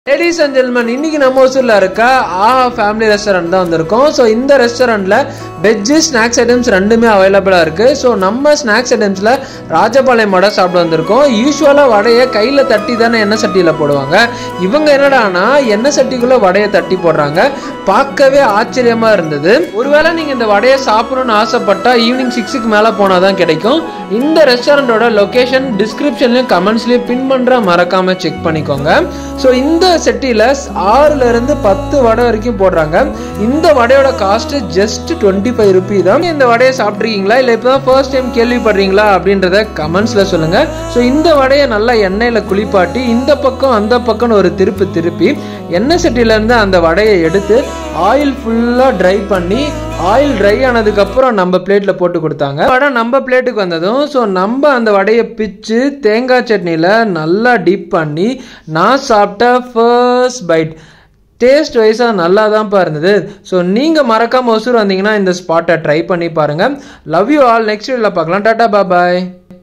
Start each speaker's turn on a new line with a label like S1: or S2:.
S1: ladies and ஜென்மன் இன்னைக்கு நம்ம ஊர்ல இருக்க ஆஹா ஃபேமிலி ரெஸ்டாரண்ட் தான் வந்திருக்கோம் ஸோ இந்த ரெஸ்டாரண்ட்ல வெஜ்ஜு ஸ்நாக்ஸ் ஐட்டம்ஸ் ரெண்டுமே அவைலபிளாக இருக்கு ஸோ நம்ம ஸ்நாக்ஸ் ஐட்டம்ஸ்ல ராஜபாளையம் வடை சாப்பிட வந்திருக்கோம் யூஸ்வலாக வடையை கையில் தட்டி தானே எண்ணெய் சட்டியில் போடுவாங்க இவங்க என்னடானா எண்ணெய் சட்டிக்குள்ள வடையை தட்டி போடுறாங்க பார்க்கவே ஆச்சரியமா இருந்தது ஒருவேளை நீங்க இந்த வடையை சாப்பிடணும்னு ஆசைப்பட்டா ஈவினிங் சிக்ஸுக்கு மேலே போனால் தான் கிடைக்கும் இந்த ரெஸ்டாரண்டோட லொகேஷன் டிஸ்கிரிப்ஷன்லையும் கமெண்ட்ஸ்லையும் பின் பண்ணுற மறக்காம செக் பண்ணிக்கோங்க ஸோ இந்த செட்டியில் ஆறுல இருந்து பத்து வடை வரைக்கும் போடுறாங்க இந்த வடையோட cost just twenty five rupee தான் இந்த வடையை சாப்பிட்ருக்கீங்களா இல்லை இப்போ தான் ஃபர்ஸ்ட் டைம் கேள்விப்படுறீங்களா அப்படின்றத கமெண்ட்ஸில் சொல்லுங்க ஸோ இந்த வடையை நல்லா எண்ணெயில் குளிப்பாட்டி இந்த பக்கம் அந்த பக்கம் ஒரு திருப்பி திருப்பி எண்ணெய் சட்டியிலேருந்து அந்த வடையை எடுத்து ஆயில் ஃபுல்லாக ட்ரை பண்ணி ஆயில் ட்ரை ஆனதுக்கப்புறம் நம்ம பிளேட்டில் போட்டு கொடுத்தாங்க வடை நம்ம பிளேட்டுக்கு வந்ததும் ஸோ நம்ம அந்த வடையை பிச்சு தேங்காய் சட்னியில் நல்லா டிப் பண்ணி நான் சாப்பிட்ட ஃபர்ஸ்ட் பைட் டேஸ்ட் வைஸாக நல்லா தான்ப்பா இருந்தது ஸோ நீங்கள் மறக்காமல் ஒசூர் வந்தீங்கன்னா இந்த ஸ்பாட்டை ட்ரை பண்ணி பாருங்கள் லவ் யூ ஆல் நெக்ஸ்ட் வீடியோவில் பார்க்கலாம் டாட்டா பாய்